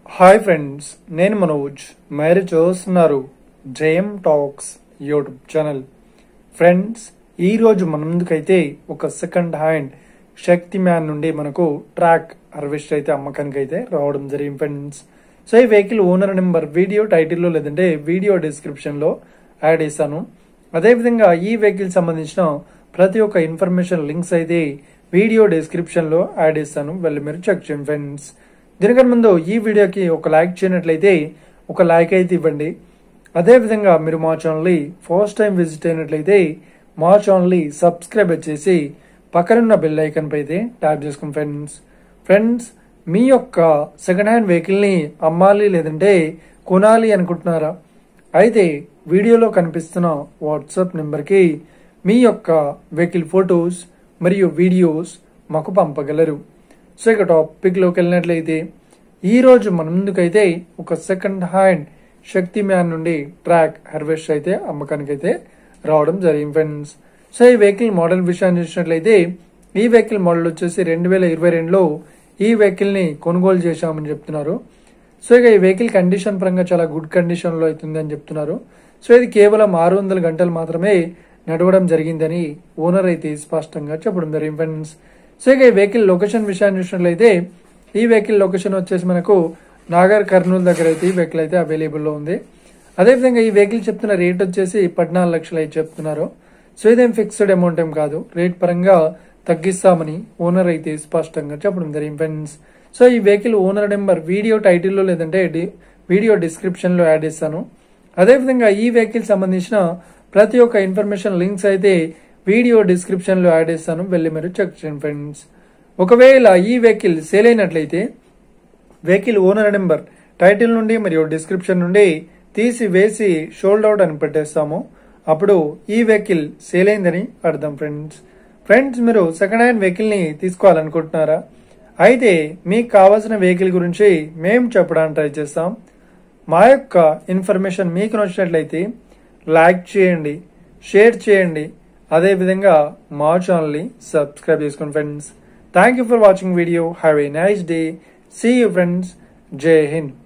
hi friends నేను మనోజ్ మీరు చూస్తున్నారు జయం టాక్స్ యూట్యూబ్ ఛానల్ ఫ్రెండ్స్ ఈ రోజు మన ముందుకైతే ఒక సెకండ్ హ్యాండ్ శక్తి మ్యాన్ నుండి మనకు ట్రాక్ హార్వెస్ట్ అయితే అమ్మకానికి అయితే రావడం జరిగింది ఫ్రెండ్స్ సో ఈ వెహికల్ ఓనర్ నెంబర్ వీడియో టైటిల్లో లేదంటే వీడియో డిస్క్రిప్షన్ లో యాడ్ చేశాను అదేవిధంగా ఈ వెహికల్ సంబంధించిన ప్రతి ఒక్క ఇన్ఫర్మేషన్ లింక్స్ అయితే వీడియో డిస్క్రిప్షన్ లో యాడ్ చేస్తాను వెళ్ళి మీరు చెక్ చేయండి ఫ్రెండ్స్ దీనికన్నా ముందు ఈ వీడియోకి ఒక లైక్ చేయనట్లయితే ఒక లైక్ అయితే ఇవ్వండి అదేవిధంగా మీరు మా ఛానల్ని ఫస్ట్ టైం విజిట్ అయినట్లయితే మా ఛానల్ని సబ్స్క్రైబ్ చేసి పక్కనున్న బెల్ ఐకన్ పై అయితే ట్యాప్ చేసుకోండి ఫ్రెండ్స్ ఫ్రెండ్స్ మీ యొక్క సెకండ్ హ్యాండ్ వెహికల్ని అమ్మాలి లేదంటే కొనాలి అనుకుంటున్నారా అయితే వీడియోలో కనిపిస్తున్న వాట్సాప్ నెంబర్కి మీ యొక్క వెహికల్ ఫొటోస్ మరియు వీడియోస్ మాకు పంపగలరు సో ఇక టాపిక్లోకి వెళ్ళినట్లయితే ఈ రోజు మన ముందుకైతే ఒక సెకండ్ హ్యాండ్ శక్తి మ్యాన్ నుండి ట్రాక్ హార్వెస్ట్ అయితే అమ్మకానికి అయితే రావడం జరిగింది ఫ్రెండ్స్ సో ఈ వెహికల్ మోడల్ విషయాన్ని చూసినట్లయితే ఈ వెహికల్ మోడల్ వచ్చేసి రెండు వేల ఇరవై రెండులో ఈ వెహికల్ ని కొనుగోలు చేశామని చెప్తున్నారు సో ఇక ఈ వెహికల్ కండిషన్ పరంగా చాలా గుడ్ కండిషన్ లో అవుతుంది అని చెప్తున్నారు సో ఇది కేవలం ఆరు వందల గంటలు మాత్రమే నడవడం జరిగిందని ఓనర్ అయితే స్పష్టంగా చెప్పడం జరిగింది ఫ్రెండ్స్ సో ఇక ఈ వెహికల్ లొకేషన్ విషయాన్ని చూసినట్లయితే ఈ వెహికల్ లొకేషన్ వచ్చేసి మనకు నాగర్ కర్నూలు దగ్గర అయితే ఈ వెహికల్ అయితే అవైలబుల్ లో ఉంది అదేవిధంగా ఈ వెహికల్ చెప్తున్న రేట్ వచ్చేసి పద్నాలుగు లక్షలు అయితే చెప్తున్నారు సో ఇదేం ఫిక్స్డ్ అమౌంట్ ఏం కాదు రేట్ పరంగా తగ్గిస్తామని ఓనర్ అయితే స్పష్టంగా చెప్పడం జరిగింది ఫ్రెండ్స్ సో ఈ వెహికల్ ఓనర్ నెంబర్ వీడియో టైటిల్లో లేదంటే డి- వీడియో డిస్క్రిప్షన్ లో యాడ్ చేస్తాను అదేవిధంగా ఈ వెహికల్ సంబంధించిన ప్రతి ఒక్క ఇన్ఫర్మేషన్ లింక్స్ అయితే వీడియో డిస్క్రిప్షన్ లో యాడ్ చేస్తాను వెళ్ళి మీరు చెక్ చేయండి ఫ్రెండ్స్ ఒకవేళ ఈ వెహికల్ సేల్ అయినట్లయితే వెహికల్ ఓనర్ నెంబర్ టైటిల్ నుండి మరియు డిస్క్రిప్షన్ నుండి తీసి వేసి షోల్డ్ అవుట్ అని పెట్టేస్తాము అప్పుడు ఈ వెహికల్ సేల్ అయిందని అర్థం ఫ్రెండ్స్ ఫ్రెండ్స్ మీరు సెకండ్ హ్యాండ్ వెహికల్ ని తీసుకోవాలనుకుంటున్నారా అయితే మీకు కావాల్సిన వెహికల్ గురించి మేము చెప్పడానికి ట్రై చేస్తాం మా యొక్క ఇన్ఫర్మేషన్ మీకు నచ్చినట్లయితే లైక్ చేయండి షేర్ చేయండి అదేవిధంగా మా ఛానల్ని సబ్స్క్రైబ్ చేసుకోండి friends thank you for watching video have a nice day see you friends జై హింద్